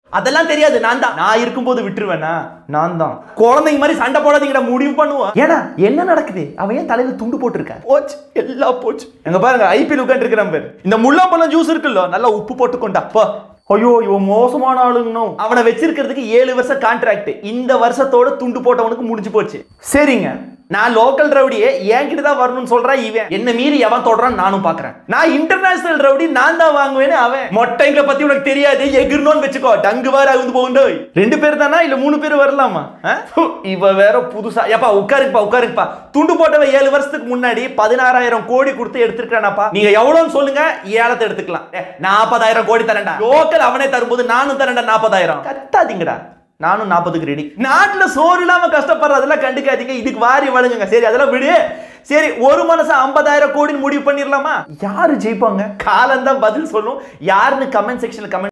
அதெல்லாம் தெரியாது நான் தான் நான் இருக்கும்போது விட்டுருவேனா நான் தான் குழந்தைங்க மாதிரி சண்டை போடாதீங்கடா முடிவு பண்ணுவான் ஏன்னா என்ன நடக்குது அவன் ஏன் தலையில துண்டு போட்டிருக்கான் போச்சு எல்லாம் போச்சு எங்க பாருங்க ஐபிஎல் உட்காந்து இருக்கிறான் பேர் இந்த முள்ளாம்பழம் ஜூஸ் இருக்குல்ல நல்லா உப்பு போட்டு கொண்டா போ ஐயோ இவன் மோசமான ஆளுங்கண்ணோ அவனை வச்சிருக்கிறதுக்கு ஏழு வருஷம் கான்ட்ராக்ட் இந்த வருஷத்தோட துண்டு போட்டவனுக்கு முடிஞ்சு போச்சு சரிங்க நான் லோக்கல் ரவுடியே என்கிட்ட தான் வரணும்னு சொல்றான் இவன் என்ன மீறி எவன் தொடறான் நானும் பாக்குறேன் நான் இன்டர்நேஷனல் ரவுடி நான் தான் வாங்குவேன்னு அவன் மொட்டைங்களை பத்தி உனக்கு தெரியாது எகிரணும்னு வச்சுக்கோ டங்கு வார அகுந்து போகுண்டோ ரெண்டு பேர் தானா இல்ல மூணு பேர் வரலாமா ஆ? ஹு, இவ வேற புதுசா ஏப்பா உட்காருப்பா உட்காருப்பா துண்டு போட்டவன் ஏழு வருஷத்துக்கு முன்னாடி பதினாறாயிரம் கோடி கொடுத்து எடுத்துருக்கானப்பா நீங்க எவ்வளவுன்னு சொல்லுங்க ஏலத்தை எடுத்துக்கலாம் ஏ, நாற்பதாயிரம் கோடி தரேன்டா லோக்கல் அவனே தரும்போது நானும் தரேன்டா நாற்பதாயிரம் கத்தாதீங்கடா நானும் நாற்பதுக்கு ரெடி நாட்டுல சோறு இல்லாம கஷ்டப்படுறதெல்லாம் கண்டுக்காதீங்க இதுக்கு வாரி வழங்குங்க சரி அதெல்லாம் விடு சரி ஒரு மனசம் ஐம்பதாயிரம் கோடின்னு முடிவு பண்ணிடலாமா யாரு ஜெயிப்பாங்க காலம் தான் பதில் சொல்லும் யாருன்னு கமெண்ட் செக்ஷன்ல கமெண்ட்